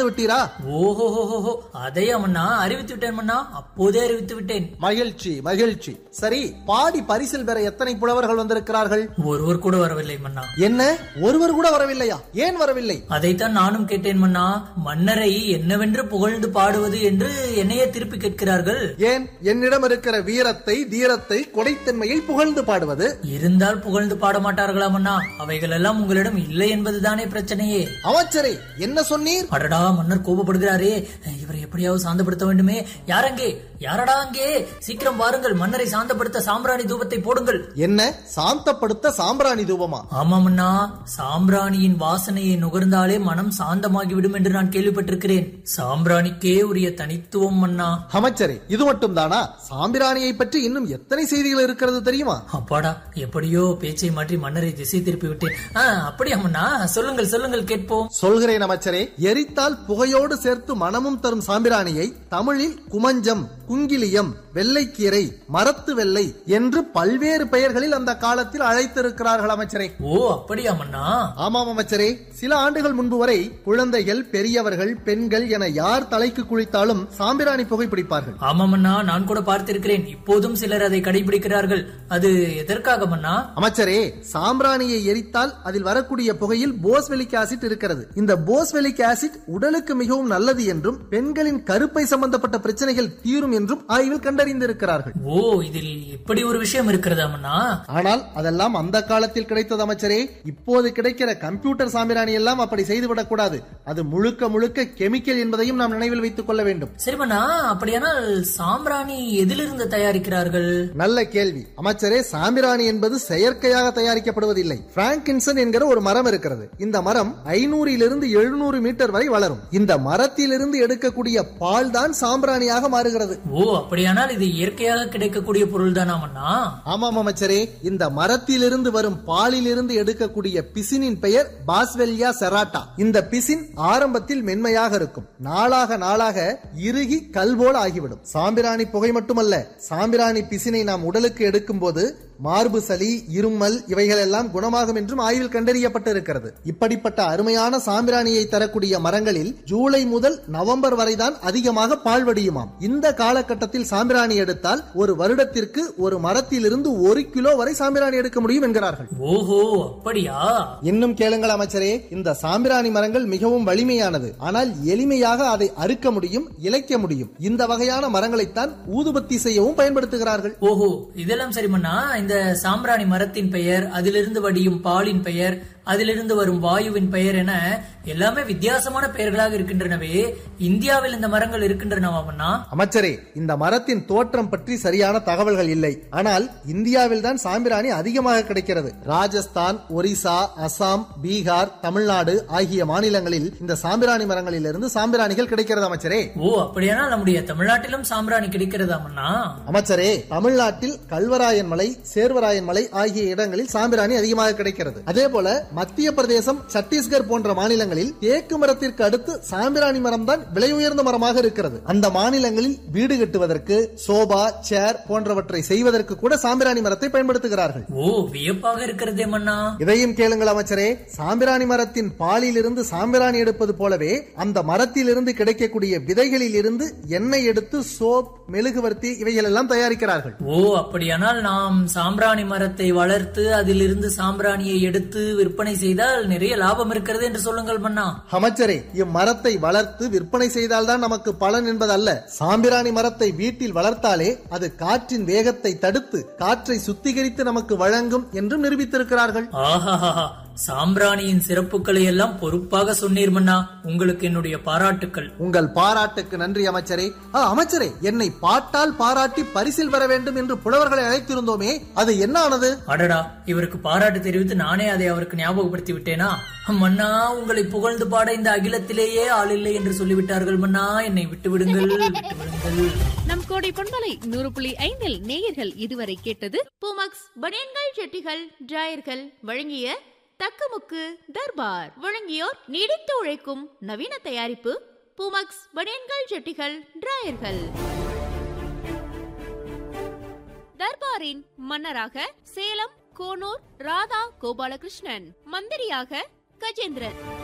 மறந்து விட்டீரா ஓஹோஹோஹோ அதையா மன்னா அறிவித்து விட்டேன் மன்னா அப்போதே அறிவித்து விட்டேன் மகிழ்ச்சி மகிழ்ச்சி சரி பாடி பரிசில் பெற எத்தனை புலவர்கள் வந்திருக்கிறார்கள் ஒருவர் கூட வரவில்லை மன்னா என்ன ஒருவர் கூட வரவில்லையா ஏன் வரவில்லை அதைத்தான் நானும் கேட்டேன் மன்னா மன்னரை என்னவென்று புகழ்ந்து பாடுவது என்று என்னையே திருப்பி கேட்கிறார்கள் ஏன் என்னிடம் இருக்கிற வீரத்தை தீரத்தை கொடைத்தன்மையை புகழ்ந்து பாடுவது இருந்தால் புகழ்ந்து பாட மாட்டார்களா மன்னா அவைகள் எல்லாம் உங்களிடம் இல்லை என்பதுதானே பிரச்சனையே அமைச்சரே என்ன சொன்னீர் அடடா மன்னர் கோபப்படுகிறாரே இவரை எப்படியாவது சாந்தப்படுத்த வேண்டுமே யாரங்கே யாரடா அங்கே சீக்கிரம் வாருங்கள் மன்னரை சாந்தப்படுத்த சாம்பிராணி தூபத்தை போடுங்கள் என்ன சாந்தப்படுத்த சாம்பிராணி தூபமா ஆமாமண்ணா சாம்பிராணியின் வாசனையை நுகர்ந்தாலே மனம் சாந்தமாகிவிடும் என்று நான் கேள்விப்பட்டிருக்கிறேன் சாம்பிராணிக்கே உரிய தனித்துவம் மன்னா அமைச்சரே இது மட்டும் தானா சாம்பிராணியை பற்றி இன்னும் எத்தனை செய்திகள் இருக்கிறது தெரியுமா அப்பாடா எப்படியோ பேச்சை மாற்றி மன்னரை திசை திருப்பி விட்டேன் ஆ, அப்படியா மன்னா சொல்லுங்கள் சொல்லுங்கள் கேட்போம் சொல்கிறேன் அமைச்சரே எரித்தால் புகையோடு சேர்த்து மனமும் தரும் சாம்பிராணியை தமிழில் குமஞ்சம் குங்கிலியம் வெள்ளைக்கீரை மரத்து வெள்ளை என்று பல்வேறு பெயர்களில் அந்த காலத்தில் அழைத்திருக்கிறார்கள் அமைச்சரே ஓ அப்படியா மன்னா ஆமாம் அமைச்சரே சில ஆண்டுகள் முன்பு வரை குழந்தைகள் பெரியவர்கள் பெண்கள் என யார் தலைக்கு குளித்தாலும் சாம்பிராணி புகைப்பிடிப்பார்கள் ஆமாமண்ணா நான் கூட பார்த்திருக்கிறேன் இப்போதும் சிலர் அதை கடைபிடிக்கிறார்கள் அது எதற்காக மன்னா அமைச்சரே சாம்பிராணியை எரித்தால் அதில் வரக்கூடிய புகையில் போஸ்வெலிக் ஆசிட் இருக்கிறது இந்த போஸ்வெலிக் ஆசிட் உடலுக்கு மிகவும் நல்லது என்றும் பெண்களின் கருப்பை சம்பந்தப்பட்ட பிரச்சனைகள் தீரும் என்றும் ஆய்வில் கண்டறிந்திருக்கிறார்கள் ஓ இதில் இப்படி ஒரு விஷயம் இருக்கிறதா மன்னா ஆனால் அதெல்லாம் அந்த காலத்தில் கிடைத்தது அமைச்சரே இப்போது கிடைக்கிற கம்ப்யூட்டர் சாம்பிராணி எல்லாம் அப்படி செய்துவிடக் கூடாது அது முழுக்க முழுக்க கெமிக்கல் என்பதையும் நாம் நினைவில் வைத்துக் கொள்ள வேண்டும் சரி மன்னா அப்படியானால் சாம்பிராணி எதிலிருந்து தயாரிக்கிறார்கள் நல்ல கேள்வி அமைச்சரே சாம்பிராணி என்பது செயற்கையாக தயாரிக்கப்படுவதில்லை பிராங்கின்சன் என்கிற ஒரு மரம் இருக்கிறது இந்த மரம் ஐநூறிலிருந்து எழுநூறு மீட்டர் வரை வளரும் இந்த மரத்திலிருந்து எடுக்கக்கூடிய பால் தான் சாம்பிராணியாக மாறுகிறது ஓ அப்படியானால் இது இயற்கையாக கிடைக்கக்கூடிய பொருள் தானா மன்னா ஆமாம் அமைச்சரே இந்த மரத்திலிருந்து வரும் பாலிலிருந்து எடுக்கக்கூடிய பிசினின் பெயர் பாஸ்வெல்யா செராட்டா இந்த பிசின் ஆரம்பத்தில் மென்மையாக இருக்கும் நாளாக நாளாக இறுகி கல் போல ஆகிவிடும் சாம்பிராணி புகை மட்டுமல்ல சாம்பிராணி பிசினை நாம் உடலுக்கு எடுக்கும் போது மார்பு சளி இருமல் இவைகள் எல்லாம் குணமாகும் என்றும் ஆய்வில் கண்டறியப்பட்டிருக்கிறது இப்படிப்பட்ட அருமையான சாம்பிராணியை தரக்கூடிய மரங்களில் ஜூலை முதல் நவம்பர் வரைதான் அதிகமாக பால் வடியுமாம் இந்த காலகட்டத்தில் சாம்பிராணி எடுத்தால் ஒரு வருடத்திற்கு ஒரு மரத்திலிருந்து ஒரு கிலோ வரை சாம்பிராணி எடுக்க முடியும் என்கிறார்கள் ஓஹோ அப்படியா இன்னும் கேளுங்கள் அமைச்சரே இந்த சாம்பிராணி மரங்கள் மிகவும் வலிமையானது ஆனால் எளிமையாக அதை அறுக்க முடியும் இழைக்க முடியும் இந்த வகையான மரங்களைத்தான் ஊதுபத்தி செய்யவும் பயன்படுத்துகிறார்கள் ஓஹோ இதெல்லாம் சரி மன்னா இந்த சாம்பிராணி மரத்தின் பெயர் அதிலிருந்து வடியும் பாலின் பெயர் அதிலிருந்து வரும் வாயுவின் பெயர் என எல்லாமே வித்தியாசமான பெயர்களாக இருக்கின்றனவே இந்தியாவில் இந்த மரங்கள் இருக்கின்றனவா மன்னா அமைச்சரே இந்த மரத்தின் தோற்றம் பற்றி சரியான தகவல்கள் இல்லை ஆனால் இந்தியாவில் தான் சாம்பிராணி அதிகமாக கிடைக்கிறது ராஜஸ்தான் ஒரிசா அசாம் பீகார் தமிழ்நாடு ஆகிய மாநிலங்களில் இந்த சாம்பிராணி மரங்களிலிருந்து சாம்பிராணிகள் கிடைக்கிறது அமைச்சரே ஓ அப்படியானால் நம்முடைய தமிழ்நாட்டிலும் சாம்பிராணி கிடைக்கிறதா மன்னா அமைச்சரே தமிழ்நாட்டில் கல்வராயன் மலை சேர்வராயன் மலை ஆகிய இடங்களில் சாம்பிராணி அதிகமாக கிடைக்கிறது அதே போல மத்திய பிரதேசம் சத்தீஸ்கர் போன்ற மாநிலங்களில் தேக்கு மரத்திற்கு அடுத்து சாம்பிராணி மரம் தான் விலை உயர்ந்த மரமாக இருக்கிறது அந்த மாநிலங்களில் வீடு கட்டுவதற்கு சோபா சேர் போன்றவற்றை செய்வதற்கு கூட சாம்பிராணி மரத்தை பயன்படுத்துகிறார்கள் ஓ வியப்பாக இருக்கிறதே மன்னா இதையும் கேளுங்கள் அமைச்சரே சாம்பிராணி மரத்தின் பாலில் இருந்து சாம்பிராணி எடுப்பது போலவே அந்த மரத்திலிருந்து கிடைக்கக்கூடிய விதைகளில் இருந்து எண்ணெய் எடுத்து சோப் மெழுகுவர்த்தி இவைகள் எல்லாம் தயாரிக்கிறார்கள் ஓ அப்படியானால் நாம் சாம்பிராணி மரத்தை வளர்த்து அதிலிருந்து சாம்பிராணியை எடுத்து விற்பனை செய்தால் நிறைய லாபம் இருக்கிறது என்று சொல்லுங்கள் மன்னா அமைச்சரே இம்மரத்தை வளர்த்து விற்பனை செய்தால்தான் நமக்கு பலன் என்பதல்ல சாம்பிராணி மரத்தை வீட்டில் வளர்த்தாலே அது காற்றின் வேகத்தை தடுத்து காற்றை சுத்திகரித்து நமக்கு வழங்கும் என்றும் நிரூபித்திருக்கிறார்கள் ஆஹாஹா சாம்பிராணியின் சிறப்புகளை எல்லாம் பொறுப்பாக சொன்னீர் மன்னா உங்களுக்கு என்னுடைய பாராட்டுக்கள் உங்கள் பாராட்டுக்கு நன்றி அமைச்சரே ஆ, அமைச்சரே என்னை பாட்டால் பாராட்டி பரிசில் பெற வேண்டும் என்று புலவர்களை அழைத்திருந்தோமே அது என்ன ஆனது அடடா இவருக்கு பாராட்டு தெரிவித்து நானே அதை அவருக்கு ஞாபகப்படுத்தி விட்டேனா மன்னா உங்களை புகழ்ந்து பாட இந்த அகிலத்திலேயே ஆள் இல்லை என்று சொல்லிவிட்டார்கள் மன்னா என்னை விட்டு விடுங்கள் விட்டு விடுங்கள் நம் கோடை பொன்மலை நூறு புள்ளி ஐந்தில் நேயர்கள் இதுவரை கேட்டது பூமக்ஸ் பனியன்கள் ஜெட்டிகள் டிராயர்கள் வழங்கிய தக்கமுக்கு தர்பார் வழங்கியோர் நீடித்து உழைக்கும் நவீன தயாரிப்பு பூமக்ஸ் பனியன்கள் ஜெட்டிகள் டிராயர்கள் தர்பாரின் மன்னராக சேலம் கோனூர் ராதா கோபாலகிருஷ்ணன் மந்திரியாக கஜேந்திரன்